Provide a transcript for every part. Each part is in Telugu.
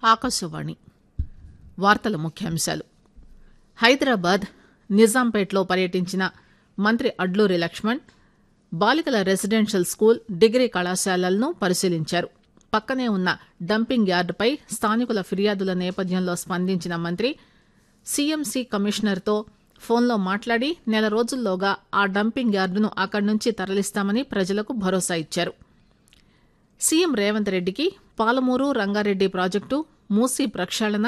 ఆకాశవాణి వార్తల ముఖ్యాంశాలు హైదరాబాద్ నిజాంపేట్లో పర్యటించిన మంత్రి అడ్లూరి లక్ష్మణ్ బాలికల రెసిడెన్షియల్ స్కూల్ డిగ్రీ కళాశాలలను పరిశీలించారు పక్కనే ఉన్న డంపింగ్ యార్డుపై స్థానికుల ఫిర్యాదుల నేపథ్యంలో స్పందించిన మంత్రి సీఎంసీ కమిషనర్తో ఫోన్లో మాట్లాడి నెల రోజుల్లోగా ఆ డంపింగ్ యార్డును అక్కడి నుంచి తరలిస్తామని ప్రజలకు భరోసా ఇచ్చారు సీఎం రేవంత్ రెడ్డికి పాలమూరు రంగారెడ్డి ప్రాజెక్టు మూసీ ప్రక్షాళన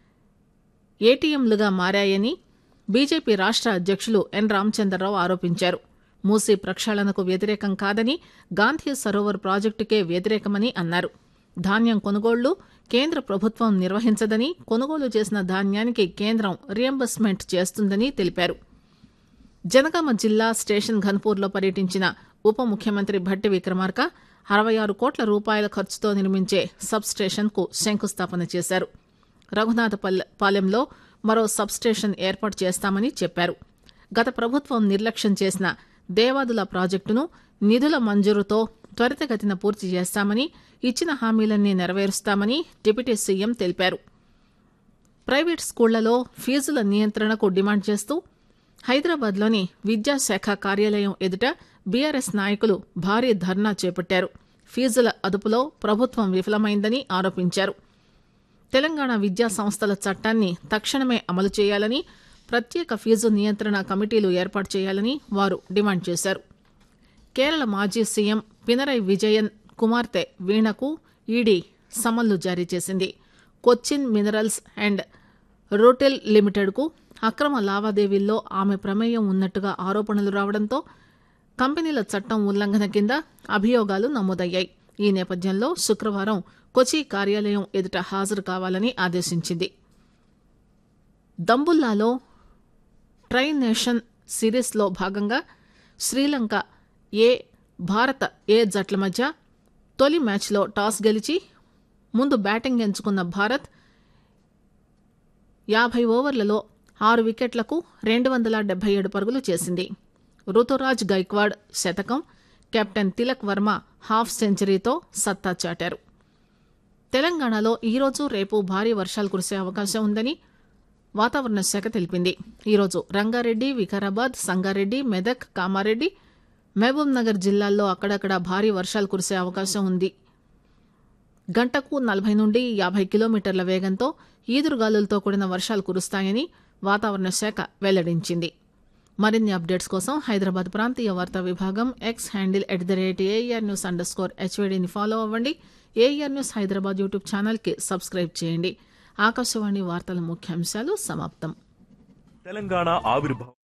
ఏటీఎంలుగా మారాయని బీజేపీ రాష్ట అధ్యక్షులు ఎన్ రామచంద్రరావు ఆరోపించారు మూసీ ప్రక్షాళనకు వ్యతిరేకం కాదని గాంధీ సరోవర్ ప్రాజెక్టుకే వ్యతిరేకమని అన్నారు ధాన్యం కొనుగోళ్లు కేంద్ర ప్రభుత్వం నిర్వహించదని కొనుగోలు చేసిన ధాన్యానికి కేంద్రం రియంబర్స్మెంట్ చేస్తుందని తెలిపారు జనగామ జిల్లా స్టేషన్ ఘన్పూర్లో పర్యటించిన ఉప ముఖ్యమంత్రి భట్టి విక్రమార్క అరవై ఆరు కోట్ల రూపాయల ఖర్చుతో నిర్మించే సబ్ స్టేషన్కు శంకుస్థాపన చేశారు రఘునాథపాలెంలో మరో సబ్ స్టేషన్ ఏర్పాటు చేస్తామని చెప్పారు గత ప్రభుత్వం నిర్లక్ష్యం చేసిన దేవాదుల ప్రాజెక్టును నిధుల మంజూరుతో త్వరితగతిన పూర్తి చేస్తామని ఇచ్చిన హామీలన్నీ నెరవేరుస్తామని డిప్యూటీ సీఎం తెలిపారు ప్రైవేట్ స్కూళ్లలో ఫీజుల నియంత్రణకు డిమాండ్ చేస్తూ హైదరాబాద్లోని విద్యాశాఖ కార్యాలయం ఎదుట బీఆర్ఎస్ నాయకులు భారీ ధర్నా చేపట్టారు ఫీజుల అదుపులో ప్రభుత్వం విఫలమైందని ఆరోపించారు తెలంగాణ విద్యా సంస్థల చట్టాన్ని తక్షణమే అమలు చేయాలని ప్రత్యేక ఫీజు నియంత్రణ కమిటీలు ఏర్పాటు చేయాలని వారు డిమాండ్ చేశారు కేరళ మాజీ సీఎం పినరై విజయన్ కుమార్తె వీణకు ఈడీ సమన్లు జారీ చేసింది కొచ్చిన్ మినరల్స్ అండ్ రోటెల్ లిమిటెడ్కు అక్రమ లావాదేవీల్లో ఆమె ప్రమేయం ఉన్నట్టుగా ఆరోపణలు రావడంతో కంపెనీల చట్టం ఉల్లంఘన కింద అభియోగాలు నమోదయ్యాయి ఈ నేపథ్యంలో శుక్రవారం కొచి కార్యాలయం ఎదుట హాజరు కావాలని ఆదేశించింది దంబుల్లాలో ట్రై నేషన్ సిరీస్లో భాగంగా శ్రీలంక ఏ భారత ఏ జట్ల మధ్య తొలి మ్యాచ్లో టాస్ గెలిచి ముందు బ్యాటింగ్ ఎంచుకున్న భారత్ యాభై ఓవర్లలో ఆరు వికెట్లకు రెండు వందల డెబ్బై ఏడు పరుగులు చేసింది రుతురాజ్ గైక్వాడ్ శతకం కెప్టెన్ తిలక్ వర్మ హాఫ్ సెంచరీతో సత్తా చాటారు తెలంగాణలో ఈరోజు రేపు భారీ వర్షాలు కురిసే అవకాశం ఉందని వాతావరణ శాఖ తెలిపింది ఈరోజు రంగారెడ్డి వికారాబాద్ సంగారెడ్డి మెదక్ కామారెడ్డి మహబూబ్ నగర్ జిల్లాల్లో అక్కడక్కడ భారీ వర్షాలు కురిసే అవకాశం ఉంది గంటకు నలభై నుండి యాభై కిలోమీటర్ల వేగంతో ఈదురుగాలులతో కూడిన వర్షాలు కురుస్తాయని వాతావరణ శాఖ వెల్లడించింది మరిన్ని అప్డేట్స్ కోసం హైదరాబాద్ ప్రాంతీయ వార్తా విభాగం X handle at the rate AR news underscore హెచ్వీడీని ఫాలో అవ్వండి ఏఆర్ న్యూస్ హైదరాబాద్ యూట్యూబ్ ఛానల్కి సబ్స్క్రైబ్ చేయండి ఆకాశవాణి వార్తల ముఖ్యాంశాలు సమాప్తం తెలంగాణ ఆవిర్భావం